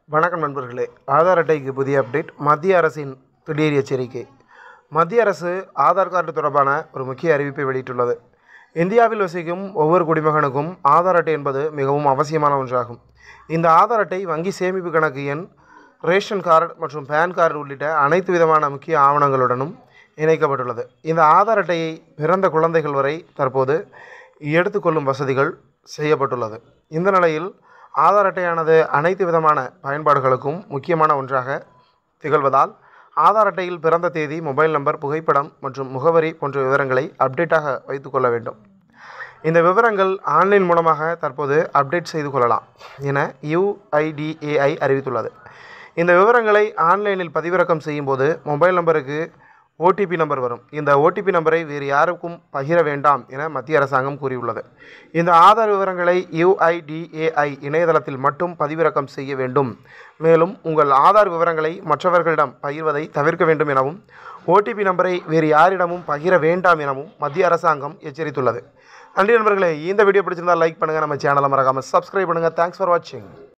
வணக்கம் நண்பர்களே ஆதார் அட்டைக்கு புதிய அப்டேட் மத்திய அரசின் திடீர் எச்சரிக்கை மத்திய அரசு ஆதார் கார்டு தொடர்பான ஒரு முக்கிய அறிவிப்பை வெளியிட்டுள்ளது இந்தியாவில் வசிக்கும் ஒவ்வொரு குடிமகனுக்கும் ஆதார் அட்டை என்பது மிகவும் அவசியமான ஒன்றாகும் இந்த ஆதார் அட்டை வங்கி சேமிப்பு கணக்கு எண் ரேஷன் கார்டு மற்றும் பேன் கார்டு உள்ளிட்ட அனைத்து விதமான முக்கிய ஆவணங்களுடனும் இணைக்கப்பட்டுள்ளது இந்த ஆதார் அட்டையை பிறந்த குழந்தைகள் வரை தற்போது எடுத்துக்கொள்ளும் வசதிகள் செய்யப்பட்டுள்ளது இந்த நிலையில் ஆதார் அட்டையானது அனைத்து விதமான பயன்பாடுகளுக்கும் முக்கியமான ஒன்றாக திகழ்வதால் ஆதார் அட்டையில் பிறந்த தேதி மொபைல் நம்பர் புகைப்படம் மற்றும் முகவரி போன்ற விவரங்களை அப்டேட்டாக வைத்துக்கொள்ள வேண்டும் இந்த விவரங்கள் ஆன்லைன் மூலமாக தற்போது அப்டேட் செய்து கொள்ளலாம் என யுஐடிஏஐ அறிவித்துள்ளது இந்த விவரங்களை ஆன்லைனில் பதிவிறக்கம் செய்யும்போது மொபைல் நம்பருக்கு ஓடிபி நம்பர் வரும் இந்த ஓடிபி நம்பரை வேறு யாருக்கும் பகிர வேண்டாம் என மத்திய அரசாங்கம் கூறியுள்ளது இந்த ஆதார் விவரங்களை யுஐடிஏஐ இணையதளத்தில் மட்டும் பதிவிறக்கம் செய்ய வேண்டும் மேலும் உங்கள் ஆதார் விவரங்களை மற்றவர்களிடம் பகிர்வதை தவிர்க்க வேண்டும் எனவும் ஓடிபி நம்பரை வேறு யாரிடமும் பகிர வேண்டாம் எனவும் மத்திய அரசாங்கம் எச்சரித்துள்ளது நன்றி நண்பர்களே இந்த வீடியோ பிடிச்சிருந்தால் லைக் பண்ணுங்கள் நம்ம சேனலை மறக்காமல் சப்ஸ்கிரைப் பண்ணுங்கள் தேங்க்ஸ் ஃபார் வாட்சிங்